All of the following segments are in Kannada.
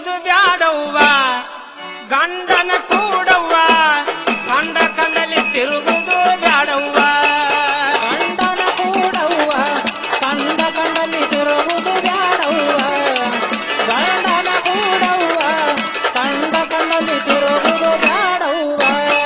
ತಿರುಗುದು ಬ್ಯಾಡವ್ವ ಗಂಡನ ಕೂಡವ್ವ ಕಂಡ ಕಂಡಲಿ ತಿರುಗುದು ಬ್ಯಾಡವ್ವ ಗಂಡನ ಕೂಡವ್ವ ಕಂಡ ಕಂಡಲ್ಲಿ ತಿರುಗುದು ಬ್ಯಾಡವ್ವ ಗಂಡನ ಕೂಡವ್ವ ಕಂಡ ಕಂಡಲ್ಲಿ ತಿರುಗುದು ಬ್ಯಾಡವ್ವ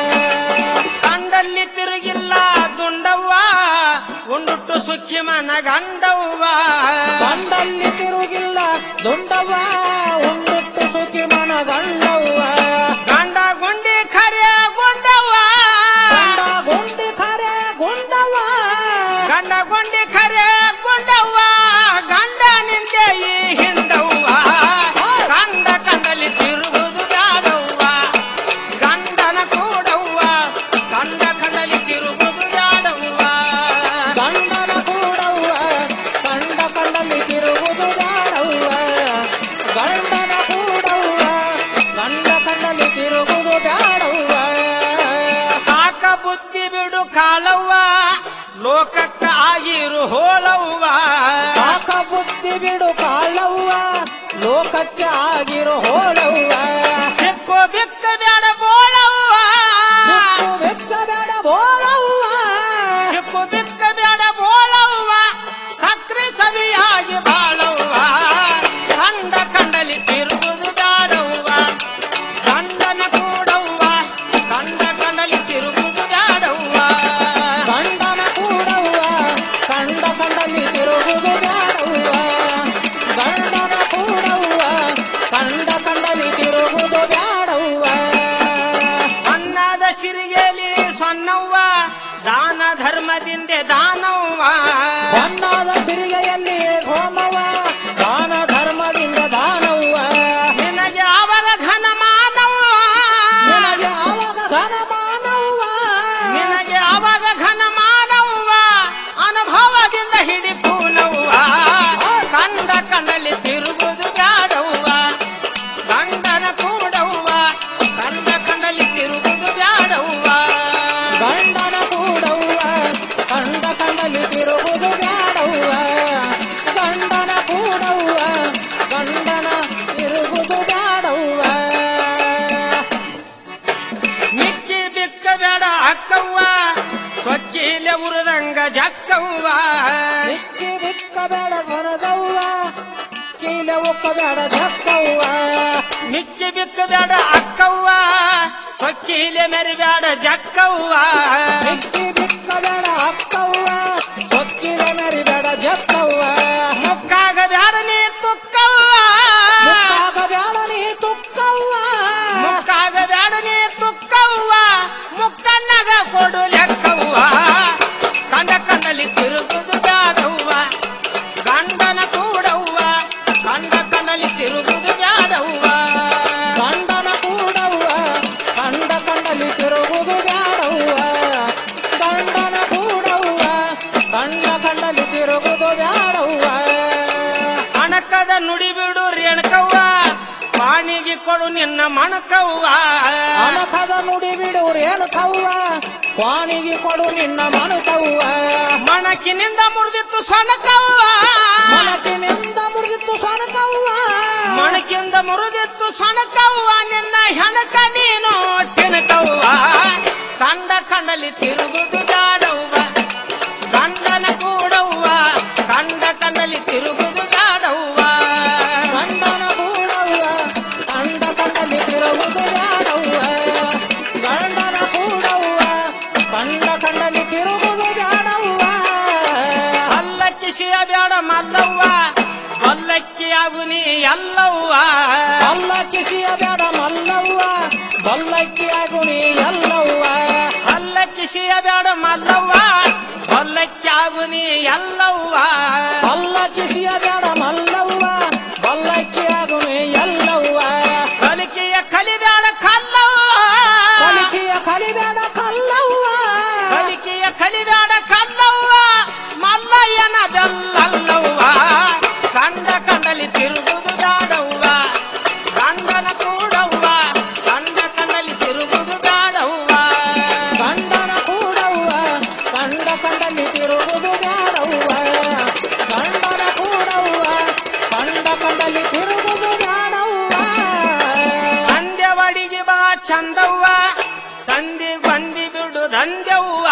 ಕಂಡಲ್ಲಿ ತಿರುಗಿಲ್ಲ ದುಂಡವ್ವ ಉಂಡುಟ್ಟು ಸುಖಿ ಮನ ಗಂಡವ್ವ ಗಂಡಲ್ಲಿ ತಿರುಗಿಲ್ಲ ದುಂಡವ್ವ ಉಂಡುಟ್ಟು ಸುಖಿ ಮನ ಗಂಡವ್ವ ಗಂಡ ಗುಂಡಿ ಖರೆ ಗುಂಡವ್ವ ಗಂಡ ಗುಂಡಿ ಖರೆ ಗುಂಡವ್ವ ಗಂಡ ಗುಂಡಿ ಖರೆ ಗುಂಡವ್ವ ಗಂಡ ನಿಂದೆ ಈ ಹಿಂಡವ್ವ ಕಂಡ ಕಂಡಲಿ ತಿರುಗುದು ಬ್ಯಾಡವ್ವ ಗಂಡನ ಕೂಡವ್ವ ಕಂಡ ಕಂಡಲಿ ತಿರುಗುದು ಬ್ಯಾಡವ್ವ ಗಂಡನ ಕೂಡವ್ವ ಕಂಡ ಕಂಡಲ್ಲಿ ತಿರುಗುದು ಬ್ಯಾಡವ್ವ ಗಂಡನ ಕೂಡವ್ವ ಕಂಡ ಕಂಡಲ್ಲಿ ತಿರುಗುದು ಬ್ಯಾಡವ್ವ ಕಾಕ ಬುದ್ಧಿ ಬಿಡು ಕಾಲವ್ವ ಲೋಕಕ್ಕ ಆಗಿರು ಹೋಳವ್ವ ಕಾಕ ಬುದ್ಧಿ ಬಿಡು ಕಾಳವ್ವ ಲೋಕಕ್ಕೆ ಆಗಿರೋ ಹೋಳವ್ವ ಸಿಕ್ಕು ಬಿಕ್ಕ ಬ್ಯಾಡ ಬೋಳವ್ವ ಸುತ್ತು ಬೆಚ್ಚ ಬೇಡ ಬೋಳವ್ವ ಸಿಕ್ಕು ಬಿಕ್ಕ ಬ್ಯಾಡ ಬೋಳವ್ವ ಸಕ್ರೆ ಸವಿಯಾಗಿ ಬಾಳವ್ವ ಕಂಡ ಕಂಡಲಿ ತಿರುಗುದು ಬ್ಯಾಡವ್ವ ಗಂಡನ ಕೂಡವ್ವ ಕಂಡ ಕಂಡಲಿ ತಿರುಗುದು ಬ್ಯಾಡವ್ವ ಗಂಡನ ಕೂಡವ್ವ ಕಂಡ ಕಂಡಲ್ಲಿ ತಿರುಗುದು ಬ್ಯಾಡವ್ವ ಗಂಡನ ಕೂಡವ್ವ ಕಂಡ ಕಂಡಲ್ಲಿ ತಿರುಗುದು ಬ್ಯಾಡವ್ವ ಅನ್ನದ ಸಿರಿಗೆಲಿ ಸೊನ್ನವ್ವ ದಾನ ಧರ್ಮದಿಂದ ದಾನವ್ವ ಬಣ್ಣದ ಸಿರಿಗೆಯಲ್ಲಿ ಹೋಮವ ದಾನ ಧರ್ಮದಿಂದ ದಾನವ್ವ ನಿನಗೆ ಅವಲ ಘನ ಮಾನವ್ವ ನಿನಗೆ ಆವಾಗ ಘನ ಮಾನವ್ವ ನಿನಗೆ ಅವಾಗ ಘನ ಮಾನವ್ವ ಅನುಭವದಿಂದ ಹಿಡಿಪೂನವ್ವ ಕಂಡ ಕಂಡಲಿ ತಿರುಗುದು ಬ್ಯಾಡವ್ವ ಗಂಡನ ಕೂಡವ್ವ ಕಂಡ ಕಂಡಲಿ ತಿರುಗುದು ಬ್ಯಾಡವ್ವ ಗಂಡನ ಕೂಡವ್ವ ಕಂಡ ಕಂಡಲ್ಲಿ ತಿರುಗುದು ಬ್ಯಾಡವ್ವ ಗಂಡನ ಕೂಡವ್ವ ಗಂಡನ ತಿರುಗುದು ಬ್ಯಾಡವ್ವ ಮಿಕ್ಕಿ ಬಿಕ್ಕ ಬೇಡ ಅಕ್ಕವ್ವ ಸ್ವಚ್ಛಿಲೆ ಉರಿದಂಗ ಜಕ್ಕವ್ವ ಬಿಕ್ಕಿ ಬಿಕ್ಕ ಬೇಡ ಗೊನದವ್ವ ಕೀಲೆ ಒಕ್ಕ ಬೇಡ ಜಕ್ಕವ್ವ ಮಿಕ್ಕಿ ಬಿಕ್ಕ ಬೇಡ ಅಕ್ಕವ್ವ ಸ್ವಚ್ಛಿಲೆ ಮೆರಿಬೇಡ ಜಕ್ಕವ್ವ ಬಿಕ್ಕಿ ಬಿಕ್ಕ ಬೇಡ ಅಕ್ಕವ್ವ ಸೊಕ್ಕಿಲ ಮೆರಿ ಬೇಡ ಜಕ್ಕವ್ವ ಮುಕ್ಕಾಗ ಬೇಡ ನೀ ತುಕ್ಕವ್ವ ಮುಕ್ಕಾಗ ಬೇಡ ನೀ ತುಕ್ಕವ್ವ ಮುಕ್ಕಾಗ ಬೇಡ ನೀ ತುಕ್ಕವ್ವ ಮುಕ್ಕನ್ನಗ ಕೊಡು ಲೆಕ್ಕವ್ವ ಕಂಡ ಕಂಡಲಿ ತಿರುಗುದು ಬ್ಯಾಡವ್ವ ಗಂಡನ ಕೂಡವ್ವ ಕಂಡ ಕಂಡಲಿ ತಿರುಗುದು ಬ್ಯಾಡವ್ವ ಗಂಡನ ಕೂಡವ್ವ ಕಂಡ ಕಂಡಲಿ ತಿರುಗುದು ಬ್ಯಾಡವ್ವ ಗಂಡನ ಕೂಡವ್ವ ಕಂಡ ಕಂಡಲಿ ತಿರುಗುದು ಬ್ಯಾಡವ್ವ ಅಣಕದ ನುಡಿ ಬಿಡು ರೇಣಕವ್ವ ಪಾಣಿಗೆ ಕೊಡು ನಿನ್ನ ಮಣಕವ್ವ ಅನಕದ ನುಡಿ ಬಿಡು ರೇಣುಕವ್ವ ವಾಣಿಗೆ ಕೊಡು ನಿನ್ನ ಮಣಕವ್ವ ಮಣಕಿನಿಂದ ಮುರಿದಿತ್ತು ಸೊಣಕವ್ವ ಮನಕಿನಿಂದ ಮುರಿದಿತ್ತು ಸನಕವ್ವ ಮಣಕಿಂದ ಮುರಿದಿತ್ತು ಸೊಣಕವ್ವ ನಿನ್ನ ಹೆಣಕ ನೀನು ತಿನಕವ್ವ ಕಂಡ ಕಂಡಲಿ ತಿರುಗುದು ಜಾಡವ್ವ ಗಂಡನ ಕೂಡವ್ವ ಕಂಡ ಕಂಡಲಿ ತಿರುಗುದು ಜಾಡವ್ವ ಗಂಡನ ಕೂಡವ್ವ ಕಂಡ ಕಂಡಲಿ ತಿರುಗುದು ಬ್ಯಾಡವ್ವ ಗಂಡನ ಕೂಡವ್ವ ಕಂಡ ಕಂಡಲಿ ತಿರುಗುದು ಬ್ಯಾಡವ್ವ ಅಲ್ಲಕ್ಕಿ ಸಿಯ ಬೇಡ ಮಲ್ಲವ್ವ ಅಲ್ಲಕ್ಕಿ ಆಗು ನೀ ಎಲ್ಲವ್ವ ಅಲ್ಲ ಕಿಸಿಯ ಬೇಡ ಮಲ್ಲವ್ವ ಬಲ್ಲಕ್ಕಿ ಆಗುಣಿ ಎಲ್ಲವ್ವ ಅಲ್ಲಕ್ಕಿ ಸಿಯ ಬೇಡ ಮಲ್ಲವ್ವ ಅಲ್ಲಕ್ಕಿ ಆಗು ನೀ ಎಲ್ಲವ್ವ ಅಲ್ಲ ಕಿಸಿಯ ಬೇಡ ಮಲ್ಲವ್ವ ಬಲ್ಲಕ್ಕಿ ಆಗುಣಿ ಎಲ್ಲವ್ವ ಕಲಿಕೆಯ ಕಲಿಬೇಡ ಕಲ್ಲವ್ವ ಕಲಿಕೆಯ ಕಲಿಬೇಡ ಕಲ್ಲವ್ವ ಕಲಿಕೆಯ ಕಲಿಬೇಡ ಕಲ್ಲವ್ವ ಮಲ್ಲಯ್ಯನ ಬೆಲ್ಲಲ್ಲವ್ವ ಕಂಡ ಕಂಡಲಿ ತಿರುಗುದು ದಾಡವ್ವ ಗಂಡನ ಕೂಡವ್ವ ಕಂಡ ಕಂಡಲಿ ತಿರುಗುದು ದಾಡವ್ವ ಗಂಡನ ಕೂಡವ್ವ ಕಂಡ ಕಂಡಲ್ಲಿ ತಿರುಗುದು ಬ್ಯಾಡವ್ವ ಗಂಡನ ಕೂಡವ್ವ ಕಂಡ ಕಂಡಲ್ಲಿ ತಿರುಗುದು ಬ್ಯಾಡವ್ವ ಚಂದವ್ವ ಸಂಧಿ ಗೊಂದಿ ಬಿಡು ದಂದೆವ್ವ